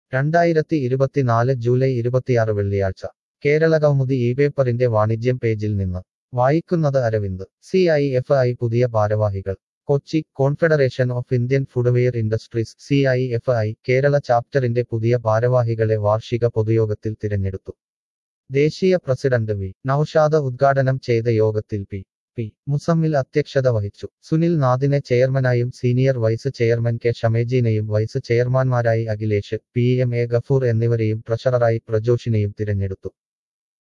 രണ്ടായിരത്തി ഇരുപത്തിനാല് ജൂലൈ ഇരുപത്തിയാറ് വെള്ളിയാഴ്ച കേരള കൗമുദി ഈ പേപ്പറിന്റെ വാണിജ്യം പേജിൽ നിന്ന് വായിക്കുന്നത് Aravind C I F I പുതിയ ഭാരവാഹികൾ Kochi confederation of Indian footwear industries C I F I Kerala ചാപ്റ്ററിന്റെ പുതിയ ഭാരവാഹികളെ വാർഷിക പൊതുയോഗത്തിൽ തിരഞ്ഞെടുത്തു ദേശീയ പ്രസിഡന്റ് വി നൌഷാദ് ഉദ്ഘാടനം ചെയ്ത യോഗത്തിൽ പി പി മുസമ്മിൽ അധ്യക്ഷത വഹിച്ചു സുനിൽ നാഥിനെ ചെയർമാനായും സീനിയർ വൈസ് ചെയർമാൻ കെ ഷമേജിനെയും വൈസ് ചെയർമാൻമാരായി Akhilesh P M A Gafoor എന്നിവരെയും ട്രഷററായി പ്രജോഷിനെയും തിരഞ്ഞെടുത്തു